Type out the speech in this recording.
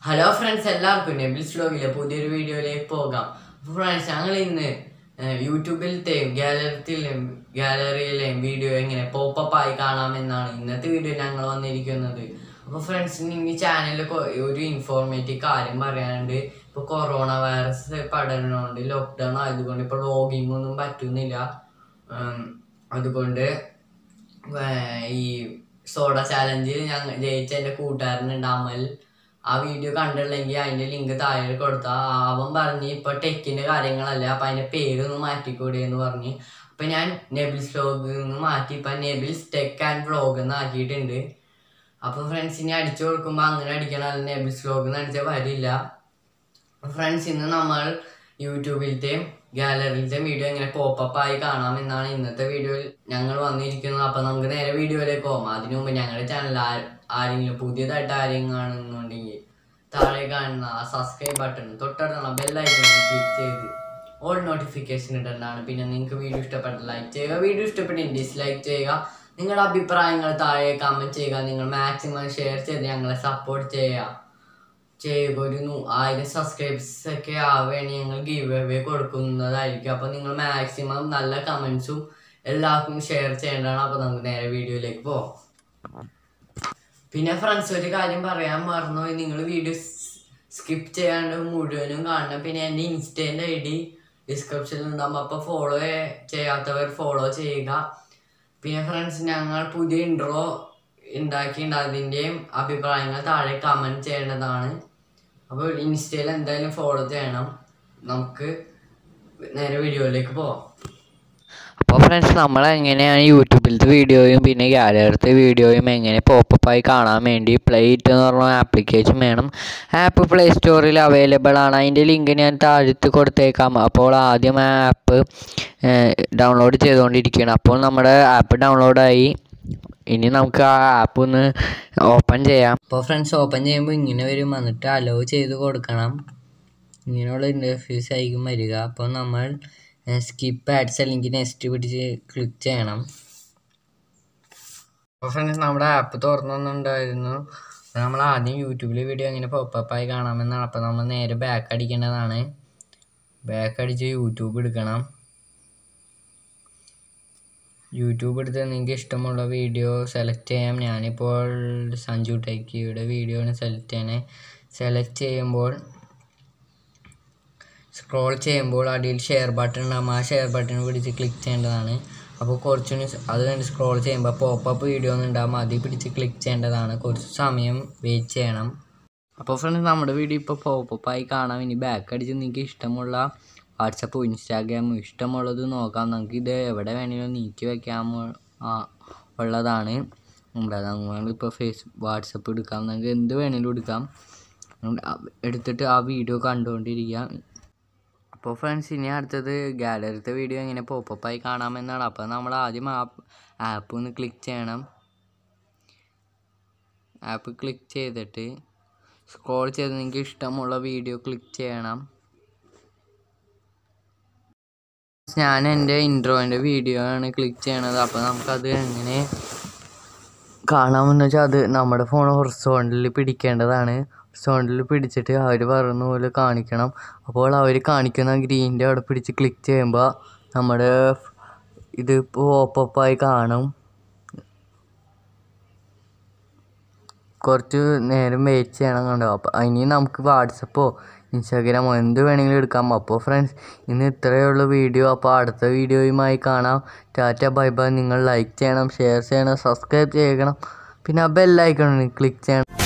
hello friends എല്ലാവർക്കും നെബിൾസ് വ്ലോഗിലെ പുതിയൊരു വീഡിയോയിലേക്ക് പോകാം ഫ്രണ്ട്സ് ഞങ്ങൾ ഇന്ന് ഏഹ്, യൂട്യൂബിലത്തെയും ഗാലറിയിലെയും ഗാലറിയിലെയും വീഡിയോ എങ്ങനെ പോപ്പപ്പ് ആയി കാണാമെന്നാണ് ഇന്നത്തെ വീഡിയോ ഞങ്ങൾ വന്നിരിക്കുന്നത് അപ്പോൾ ഫ്രണ്ട്സ് ഈ ചാനലിൽ ഒരു ഇൻഫോർമേറ്റീവ് കാര്യം പറയാനുണ്ട് ഇപ്പോൾ കൊറോണ വൈറസ് പടരുന്നതുകൊണ്ട് ലോക്ക്ഡൗൺ ആയതുകൊണ്ട് ഇപ്പോൾ വ്ലോഗിംഗ് ഒന്നും പറ്റുന്നില്ല ഉം, അതുകൊണ്ട് ഏർ ഈ സോഡ ചാലഞ്ചിൽ ഞങ്ങൾ ജയിച്ച എൻ്റെ കൂട്ടുകാരനുണ്ട് അമൽ ആ വീഡിയോ കണ്ടില്ലെങ്കിൽ അതിൻ്റെ ലിങ്ക് താഴെ കൊടുത്താൽ അവൻ പറഞ്ഞ് ഇപ്പൊ ടെക്കിന്റെ കാര്യങ്ങളല്ല അപ്പൊ അതിന്റെ പേരൊന്ന് മാറ്റിക്കൂടെ എന്ന് പറഞ്ഞ് അപ്പൊ ഞാൻ നെബിൾസ് വ്ലോഗ് നിന്ന് മാറ്റി ഇപ്പൊ നെബിൾസ് ടെക് ആൻഡ് വ്ലോഗ് എന്ന് ആക്കിയിട്ടുണ്ട് അപ്പൊ ഫ്രണ്ട്സിനെ അടിച്ചു കൊടുക്കുമ്പോൾ അങ്ങനെ അടിക്കണം അല്ലെങ്കിൽ നെബിൾസ് വ്ലോഗ് എന്ന് അടിച്ചാൽ വരില്ല ഫ്രണ്ട്സ് ഇന്ന് നമ്മൾ യൂട്യൂബിലത്തെയും ഗാലറിയിലത്തെ വീഡിയോ എങ്ങനെ പോപ്പപ്പ് ആയി കാണാം എന്നാണ് ഇന്നത്തെ വീഡിയോയിൽ ഞങ്ങൾ വന്നിരിക്കുന്നത് അപ്പൊ നമുക്ക് നേരെ വീഡിയോയിലേക്ക് പോകാം അതിനു മുമ്പ് ഞങ്ങളുടെ ചാനൽ ആരെങ്കിലും പുതിയതായിട്ട് ആരെങ്കിലും കാണുന്നുണ്ടെങ്കിൽ താഴെ കാണുന്ന ആ സബ്സ്ക്രൈബ് ബട്ടൺ തൊട്ടടുത്തുള്ള ബെല്ലൈക്കൺ ക്ലിക്ക് ചെയ്ത് ഓൾ നോട്ടിഫിക്കേഷൻ ഇടേണ്ടതാണ് പിന്നെ നിങ്ങൾക്ക് വീഡിയോ ഇഷ്ടപ്പെട്ട ലൈക്ക് ചെയ്യുക വീഡിയോ ഇഷ്ടപ്പെട്ടെങ്കിൽ ഡിസ്ലൈക്ക് ചെയ്യുക നിങ്ങളുടെ അഭിപ്രായങ്ങൾ താഴെ കമൻറ്റ് ചെയ്യുക നിങ്ങൾ മാക്സിമം ഷെയർ ചെയ്ത് ഞങ്ങളെ സപ്പോർട്ട് ചെയ്യുക ചെയ്യുക ഒരു നൂ- ആയിരം സബ്സ്ക്രൈബേഴ്സ് ഒക്കെ ആവുകയാണെങ്കിൽ ഞങ്ങൾ ഗീവ് അവേ കൊടുക്കുന്നതായിരിക്കും അപ്പോൾ നിങ്ങൾ മാക്സിമം നല്ല കമൻസും എല്ലാവർക്കും ഷെയർ ചെയ്യേണ്ടതാണ് അപ്പോൾ നമുക്ക് നേരെ വീഡിയോയിലേക്ക് പോകാം പിന്നെ ഫ്രണ്ട്സ് ഒരു കാര്യം പറയാൻ മറന്നുപോയി നിങ്ങൾ വീഡിയോ സ്കിപ്പ് ചെയ്യാണ്ട് മുഴുവനും കാണണം പിന്നെ എൻ്റെ ഇൻസ്റ്റേൻ്റെ ഐ ഡി ഡിസ്ക്രിപ്ഷനിൽ ഉണ്ടാകും അപ്പോൾ ഫോളോ ചെയ്യാത്തവർ ഫോളോ ചെയ്യുക പിന്നെ ഫ്രണ്ട്സ് ഞങ്ങൾ പുതിയ ഇൻട്രോ ഉണ്ടാക്കിയിട്ടുണ്ട് അതിൻ്റെയും അഭിപ്രായങ്ങൾ താഴെ കമൻറ്റ് ചെയ്യേണ്ടതാണ് അപ്പോൾ ഇൻസ്റ്റയിൽ എന്തായാലും ഫോളോ ചെയ്യണം നമുക്ക് നേരെ വീഡിയോയിലേക്ക് പോവാം അപ്പോൾ ഫ്രണ്ട്സ് നമ്മൾ എങ്ങനെയാണ് യൂട്യൂബിലത്തെ വീഡിയോയും പിന്നെ ഗാലറിത്തെ വീഡിയോയും എങ്ങനെ പോപ്പപ്പായി കാണാൻ വേണ്ടി പ്ലേറ്റ് എന്ന് പറഞ്ഞ ആപ്ലിക്കേഷൻ വേണം ആപ്പ് പ്ലേ സ്റ്റോറിൽ അവൈലബിൾ ആണ് അതിൻ്റെ ലിങ്ക് ഞാൻ താഴത്ത് കൊടുത്തേക്കാം അപ്പോൾ ആദ്യം ആ ആപ്പ് ഡൗൺലോഡ് ചെയ്തുകൊണ്ടിരിക്കുകയാണ് അപ്പോൾ നമ്മുടെ ആപ്പ് ഡൗൺലോഡായി ഇനി നമുക്ക് ആ ആപ്പ് ഒന്ന് ഓപ്പൺ ചെയ്യാം അപ്പോൾ ഫ്രണ്ട്സ് ഓപ്പൺ ചെയ്യുമ്പോൾ ഇങ്ങനെ വരും വന്നിട്ട് അലോ ചെയ്ത് കൊടുക്കണം ഇങ്ങനെയുള്ള ഇൻ്റർഫേസ് ആയിരിക്കും വരിക അപ്പോൾ നമ്മൾ സ്കിപ്പ് ആഡ്സ് അല്ലെങ്കിൽ നെക്സ്റ്റ് പിടിച്ച് ക്ലിക്ക് ചെയ്യണം അപ്പോൾ ഫ്രണ്ട്സ് നമ്മുടെ ആപ്പ് തുറന്നൊന്നുണ്ടായിരുന്നു അപ്പോൾ നമ്മൾ ആദ്യം യൂട്യൂബിൽ വീഡിയോ എങ്ങനെ പോപ്പപ്പായി കാണാമെന്നാണ് അപ്പോൾ നമ്മൾ നേരെ ബാക്ക് അടിക്കേണ്ടതാണ് ബാക്ക് അടിച്ച് യൂട്യൂബ് എടുക്കണം യൂട്യൂബ് എടുത്ത് നിങ്ങൾക്ക് ഇഷ്ടമുള്ള വീഡിയോ സെലക്ട് ചെയ്യാം ഞാനിപ്പോൾ സഞ്ജു ടെക്കിയുടെ വീഡിയോ ആണ് സെലക്ട് ചെയ്യണേ സെലക്ട് ചെയ്യുമ്പോൾ സ്ക്രോൾ ചെയ്യുമ്പോൾ അടിയിൽ ഷെയർ ബട്ടൺ ഉണ്ടാകും ആ ഷെയർ ബട്ടൺ പിടിച്ച് ക്ലിക്ക് ചെയ്യേണ്ടതാണ് അപ്പോൾ കുറച്ചുകൂടി സ് അത് കഴിഞ്ഞ് സ്ക്രോൾ ചെയ്യുമ്പോൾ പോപ്പപ്പ് വീഡിയോ ഒന്നും ഉണ്ടാകും അതിൽ പിടിച്ച് ക്ലിക്ക് ചെയ്യേണ്ടതാണ് കുറച്ച് സമയം വെയിറ്റ് ചെയ്യണം അപ്പോൾ ഫ്രണ്ട്സ് നമ്മുടെ വീഡിയോ ഇപ്പോൾ പോപ്പപ്പായി കാണാം ഇനി ബാക്ക് അടിച്ച് നിങ്ങൾക്ക് ഇഷ്ടമുള്ള വാട്സപ്പോ ഇൻസ്റ്റാഗ്രാമോ ഇഷ്ടമുള്ളത് നോക്കാം നമുക്ക് ഇത് എവിടെ വേണമെങ്കിലും നീക്കി വെക്കാം ആ ഉള്ളതാണ് നമ്മുടെ നമ്മളിപ്പോൾ ഫേസ് വാട്സപ്പ് എടുക്കാം നമുക്ക് എന്ത് വേണമെങ്കിലും എടുക്കാം ഉം, അ- എടുത്തിട്ട് ആ വീഡിയോ കണ്ടുകൊണ്ടിരിക്കാം അപ്പോൾ ഫ്രണ്ട്സ് ഇനി അടുത്തത് ഗാലറിത്തെ വീഡിയോ എങ്ങനെ പോപ്പപ്പായി കാണാമെന്നാണ് അപ്പോൾ നമ്മൾ ആദ്യം ആപ്പ് ആപ്പ് ഒന്ന് ക്ലിക്ക് ചെയ്യണം ആപ്പ് ക്ലിക്ക് ചെയ്തിട്ട് സ്ക്രോൾ ചെയ്ത് നിങ്ങൾക്ക് ഇഷ്ടമുള്ള വീഡിയോ ക്ലിക്ക് ചെയ്യണം ഞാൻ എൻ്റെ ഇൻട്രോൻ്റെ വീഡിയോ ആണ് ക്ലിക്ക് ചെയ്യണത് അപ്പോൾ നമുക്കത് എങ്ങനെ കാണാമെന്ന് വെച്ചാൽ അത് നമ്മുടെ ഫോൺ ഹൊറിസോണ്ടലിൽ പിടിക്കേണ്ടതാണ് ഹൊറിസോണ്ടലിൽ പിടിച്ചിട്ട് അവർ പറയുന്ന പോലെ കാണിക്കണം അപ്പോൾ അവർ കാണിക്കുന്ന ഗ്രീൻ്റെ അവിടെ പിടിച്ച് ക്ലിക്ക് ചെയ്യുമ്പോൾ നമ്മുടെ ഇത് പോപ്പപ്പായി കാണും കുറച്ച് നേരം വെയിറ്റ് ചെയ്യണം കണ്ടോ അപ്പോൾ ഇനി നമുക്ക് വാട്സപ്പോ ഇൻസ്റ്റാഗ്രാമോ എന്ത് വേണമെങ്കിലും എടുക്കാം അപ്പോൾ ഫ്രണ്ട്സ് ഇന്ന് ഇത്രയേ ഉള്ളൂ വീഡിയോ അപ്പോൾ അടുത്ത വീഡിയോയുമായി കാണാം ടാറ്റ ബൈ ബൈ നിങ്ങൾ ലൈക്ക് ചെയ്യണം ഷെയർ ചെയ്യണം സബ്സ്ക്രൈബ് ചെയ്യണം പിന്നെ ആ ബെല്ലൈക്കണം ക്ലിക്ക് ചെയ്യണം